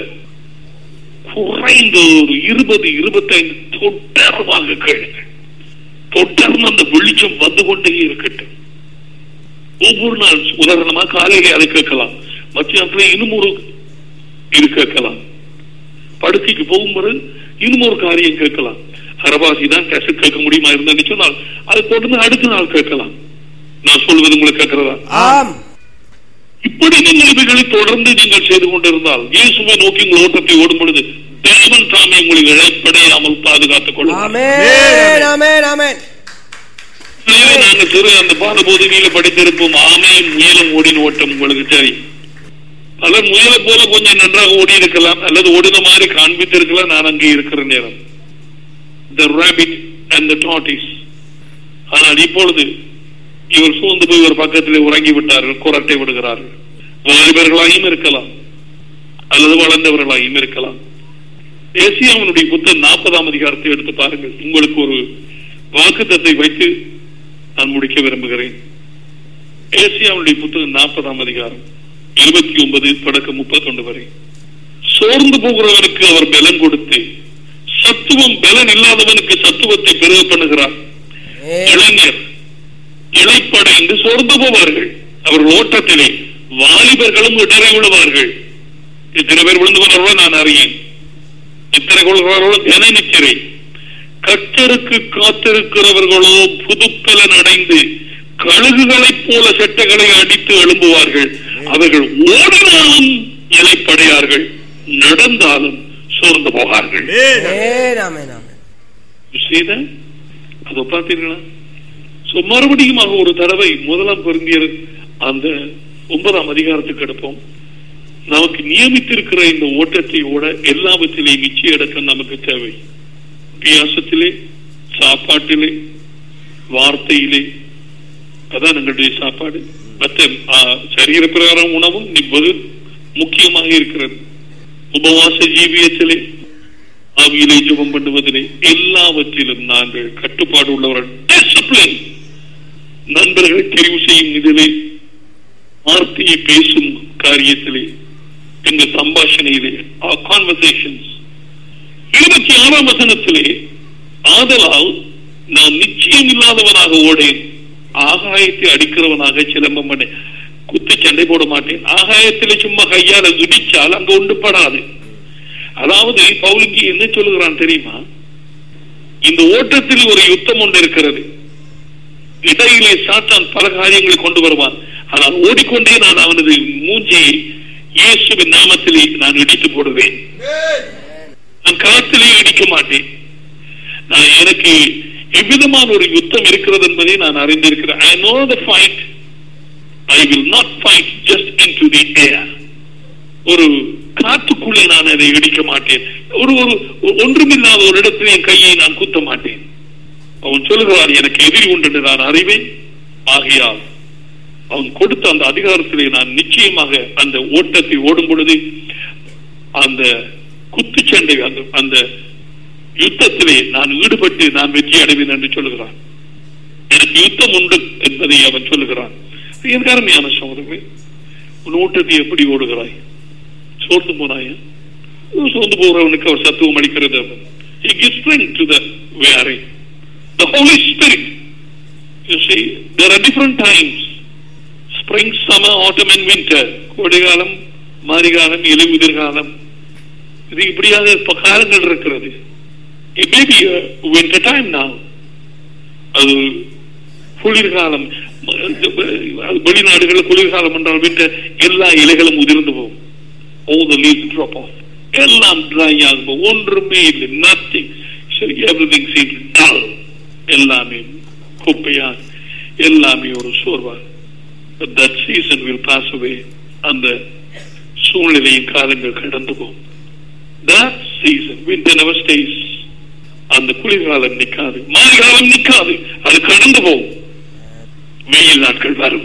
குறைந்த ஒரு இருபது இருபத்தைந்து தொடர்பாக கேளுங்கள் தொடர்ந்து அந்த வெளிச்சம் வந்து கொண்டே இருக்கட்டும் ஒவ்வொரு நாள் உதாரணமா காலையிலே அதை கேட்கலாம் மத்தியானத்துல இன்னும் ஒரு இது கேட்கலாம் படுக்கைக்கு போகும்போது இன்னும் ஒரு காரியம் கேட்கலாம் அரவாசி தான் கேசட் கேட்க முடியுமா இருந்தேன்னு சொன்னால் அது தொடர்ந்து அடுத்த நாள் கேட்கலாம் நான் சொல்வது உங்களுக்கு கேட்கிறதா ஆம் இப்படி நீங்கள் இவைகளை தொடர்ந்து நீங்கள் செய்து கொண்டிருந்தால் இயேசுவை நோக்கி உங்கள் ஓட்டத்தை ஓடும் பொழுது தேவன் தாமே உங்களை இழைப்படையாமல் பாதுகாத்துக் கொள்ளும் ஆமென் ஆமென் ஆமென் நாங்கள் சிறு அந்த பாலபோதனையில படித்திருப்போம் ஆமே முயலும் ஓடின ஓட்டம் உங்களுக்கு தெரியும் பலர் முயலை போல கொஞ்சம் நன்றாக ஓடி இருக்கலாம் அல்லது ஓடின மாதிரி காண்பித்திருக்கலாம் நான் அங்கே இருக்கிற நேரம் த rabbit and the tortoise ஆனால் இப்பொழுது இவர் சூழ்ந்து போய் ஒரு பக்கத்திலே உறங்கி விட்டார்கள் குரட்டை விடுகிறார்கள் வாலிபர்களாயும் இருக்கலாம் அல்லது வளர்ந்தவர்களாயும் இருக்கலாம் ஏசியாவினுடைய புத்தகம் நாற்பதாம் அதிகாரத்தை எடுத்து பாருங்கள் உங்களுக்கு ஒரு வாக்குத்தத்தை வைத்து நான் முடிக்க விரும்புகிறேன் ஏசியாவுடைய புத்தகம் நாற்பதாம் அதிகாரம் இருபத்தி ஒன்பது தொடக்கம் முப்பத்தொன்று வரை சோர்ந்து போகிறவனுக்கு அவர் பலன் கொடுத்து சத்துவம் பலன் இல்லாதவனுக்கு சத்துவத்தை பெருக பண்ணுகிறார் ஆமென். இளைஞர் இழைப்படைந்து சோர்ந்து போவார்கள் அவர்கள் ஓட்டத்திலே வாலிபர்களும் இடரை விழுவார்கள் இத்தனை பேர் விழுந்து கொள்வார்களோ நான் அறியேன் இத்தனை கொள்கிறார்களோ என நிச்சரை கத்தருக்கு காத்திருக்கிறவர்களோ புதுப்பலன் அடைந்து கழுகுகளைப் போல செட்டைகளை அடித்து எழும்புவார்கள் அவர்கள் ஓடினாலும் இலைப்படையார்கள் நடந்தாலும் சோர்ந்து போவார்கள் Amen. ஆமென் ஆமென் ஆமென் செய்த அதை பார்த்தீர்களா சோ மறுபடியும் ஒரு தடவை முதலாம் பொருந்தியர் அந்த ஒன்பதாம் அதிகாரத்துக்கு எடுப்போம் நமக்கு நியமித்திருக்கிற இந்த ஓட்டத்தை ஓட எல்லாவற்றிலே நிச்சய அடக்கம் நமக்கு தேவை வியாசத்திலே சாப்பாட்டிலே வார்த்தையிலே அதான் எங்களுடைய சாப்பாடு மற்ற ஆ, சரீர பிரகாரம் உணவும் இப்போது முக்கியமாக இருக்கிறது உபவாச ஜீவியத்திலே ஆவியிலே ஜெபம் பண்ணுவதிலே எல்லாவற்றிலும் நாங்கள் கட்டுப்பாடு உள்ளவர்கள் டிசிப்ளின் நண்பர்களை தெரிவு செய்யும் இதிலே வார்த்தையை பேசும் காரியத்திலே எங்கள் சம்பாஷணையிலே கான்வர்சேஷன்ஸ் இருபத்தி ஆறாம் வசனத்திலே ஆதலால் நான் நிச்சயம் இல்லாதவனாக ஓடேன் ஆகாயத்தை அடிக்கிறவனாக சிலம்பம் பண்ணேன் குத்து சண்டை போட மாட்டேன் ஆகாயத்திலே சும்மா கையால துடிச்சால் அங்க ஒன்று படாது அதாவது பவுலுக்கு என்ன சொல்லுகிறான் தெரியுமா இந்த ஓட்டத்தில் ஒரு யுத்தம் ஒன்று இருக்கிறது இடையிலே சாத்தான் பல காரியங்களை கொண்டு வருவான் ஆனால் ஓடிக்கொண்டே நான் அவனது மூஞ்சியை இயேசுவின் நாமத்திலே நான் இடித்து போடுவேன் நான் களத்திலே இடிக்க மாட்டேன் நான் எனக்கு எவ்விதமான ஒரு யுத்தம் இருக்கிறது என்பதை நான் அறிந்திருக்கிறேன் I know the fight I will not fight just into the air ஒரு காத்துக்குள்ளே நான் அதை இடிக்க மாட்டேன் ஒரு ஒரு ஒரு ஒன்றுமில்லாத ஒரு இடத்தில் என் கையை நான் குத்த மாட்டேன் அவன் சொல்லுகிறான் எனக்கு எதிரி உண்டு என்று நான் அறிவேன் ஆகையால் அவன் கொடுத்த அந்த அதிகாரத்திலே நான் நிச்சயமாக அந்த ஓட்டத்தை ஓடும் பொழுது அந்த குத்துச்சண்டை அந்த அந்த யுத்தத்திலே நான் ஈடுபட்டு நான் வெற்றி அடைவேன் என்று சொல்லுகிறான் எனக்கு யுத்தம் உண்டு என்பதை அவன் சொல்லுகிறான் என் அருமையான சோதனை உன் ஓட்டத்தை எப்படி ஓடுகிறாய் சோர்ந்து போனாயா சோர்ந்து போகிறவனுக்கு அவர் சத்துவம் அளிக்கிறது அவன் He gives strength to the weary. The Holy Spirit. You see, there are different times. Spring, summer, autumn and winter. கோடைகாலம் மாரிகாலம் இலையுதிர் காலம் இது இப்படியாக இப்ப காலங்கள் இருக்கிறது It may be a winter time now. அது குளிர்காலம் அது வெளிநாடுகளில் குளிர்காலம் என்றால் வின்டர் எல்லா இலைகளும் உதிர்ந்து போகும் all the leaves drop off எல்லாம் dry ஆகும் ஒன்றுமே இல்லை nothing சரி everything seems dull எல்லாமே குப்பையாக எல்லாமே ஒரு சோர்வாக but that season will pass away அந்த சூழ்நிலையின் காலங்கள் கடந்து போகும் that season winter never stays அந்த குளிர்காலம் நிக்காது மாரிகாலம் நிக்காது அது கடந்து போகும் வெயில் நாட்கள் வரும்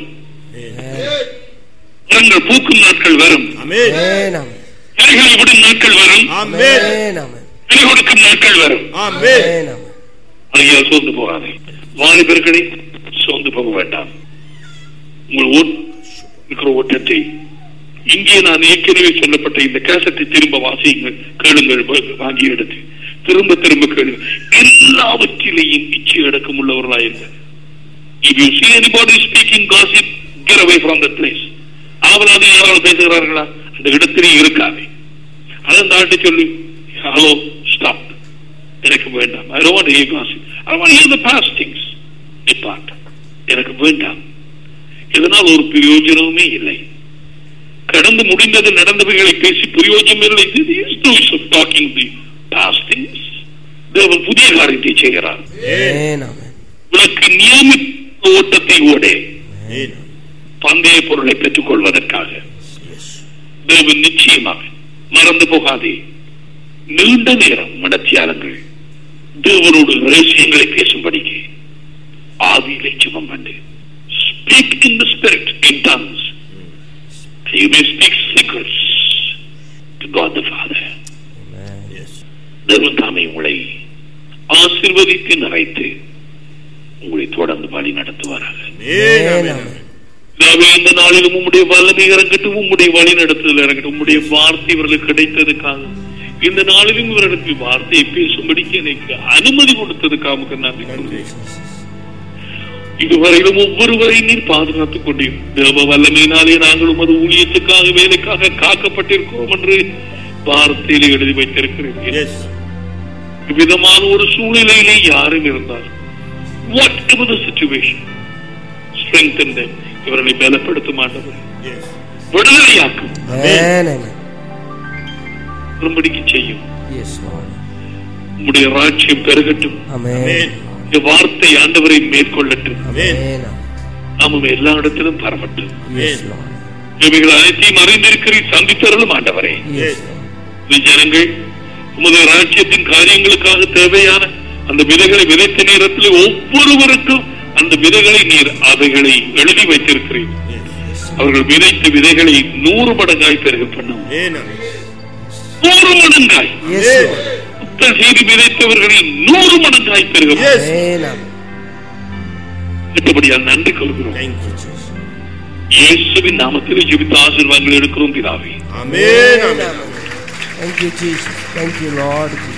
மரங்கள் பூக்கும் நாட்கள் வரும் Amen. ஆமென் ஆமென் இலைகளை விடும் நாட்கள் வரும் Amen. ஆமென் ஆமென் விலை கொடுக்கும் நாட்கள் வரும் Amen. Amen. Amen. ஐயா சோர்ந்து போகாதே வாலிபர்களே சோர்ந்து போக வேண்டாம் உங்கள் ஓட் இருக்கிற ஓட்டத்தை இங்கே நான் ஏற்கனவே சொல்லப்பட்ட இந்த கேசட்டை திரும்ப வாசியுங்கள் கேளுங்கள் வ- வாங்கி எடுத்து திரும்ப திரும்ப கேளுங்கள் எல்லாவற்றிலேயும் இச்சை அடக்கம் உள்ளவர்களாயிருங்க If you see anybody speaking gossip, get away from that place. ஆவலாக யாராவது பேசுகிறார்களா அந்த இடத்திலே இருக்காதே அதான் தாண்டி சொல்லி ஹலோ ஸ்டாப் எனக்கு வேண்டாம் I don't want to hear gossip. I want to hear the past things. Depart. எனக்கு வேண்டாம் இதனால் ஒரு பிரயோஜனமுமே இல்லை கடந்து முடிந்தது நடந்தவைகளை பேசி பிரயோஜனம் இல்லை This is no use of talking the past things. தேவன் புதிய காரியத்தை செய்கிறார் Amen. Amen. உனக்கு நியமித்த ஓட்டத்தை ஓடே Amen. பந்தய பொருளை பெற்றுக் கொள்வதற்காக Yes. தேவன் நிச்சயமாக மறந்து போகாதே நீண்ட நேரம் மடத்தியாளங்கள் தேவனோடு ரகசியங்களை பேசும்படிக்கு ஆவியிலே ஜெபம் பண்ணு speak in the spirit in tongues you may speak secrets to God the Father Amen. Yes. தேவன் தாமே உங்களை ஆசிர்வதித்து நிறைத்து உங்களை தொடர்ந்து வழி நடத்துவாராக Amen. Amen. Amen. பிதாவே, இந்த நாளிலும் உம்முடைய வல்லமை இறங்கட்டும் உம்முடைய வழி நடத்துதல் இறங்கட்டும் உம்முடைய வார்த்தை இவர்களுக்கு கிடைத்ததுக்காக இந்த நாளிலும் இவர்களுக்கு வார்த்தையை பேசும்படிக்கு எனக்கு அனுமதி கொடுத்ததுக்காக உமக்கு நன்றி நன்றி. இதுவரையிலும் ஒவ்வொருவரை நீர் பாதுகாத்துக் கொண்டீர் தேவ வல்லமையினாலே நாங்கள் உமது ஊழியத்துக்காக வேலைக்காக காக்கப்பட்டிருக்கிறோம் என்று வார்த்தையிலே எழுதி வைத்திருக்கிறேன் Yes. விதமான ஒரு சூழ்நிலையிலே யாரும் இருந்தால் whatever the situation strengthen them இவர்களை பலப்படுத்தும் ஆண்டவர் Yes. விடுதலையாக்கும் Amen. Amen. வரும்படிக்கு செய்யும் Yes, Lord. உம்முடைய ராட்சியம் பெருகட்டும் Amen. Amen. இந்த வார்த்தை ஆண்டவரை மேற்கொள்ளட்டும் Amen. Amen. நாமும் எல்லா இடத்திலும் பரவட்டும் Yes, Lord. இவைகள் அனைத்தையும் அறிந்திருக்கிறீர் சந்தித்தருளும் ஆண்டவரே Yes, Lord. இந்த ஜனங்கள் உமது ராஜ்யத்தின் காரியங்களுக்காக தேவையான அந்த விதைகளை விதைத்த நேரத்தில் ஒவ்வொருவருக்கும் அந்த விதைகளை நீர் அவைகளை எழுதி வைத்திருக்கிறீர் Yes. அவர்கள் விதைத்த விதைகளை நூறு மடங்காய் பெருக பண்ணும் Amen. நூறு மடங்காய் Yes, Lord. புத்தல் செய்து விதைத்தவர்களை நூறு மடங்காய் பெருக பண்ணும். Yes. Amen. மற்றபடியால் நன்றி கொள்கிறோம் Thank you, Jesus. இயேசுவின் நாமத்தில் ஜெபித்த ஆசீர்வாதங்கள் எடுக்கிறோம் பிதாவே Amen. Amen. Thank you, Jesus. Thank you, Lord.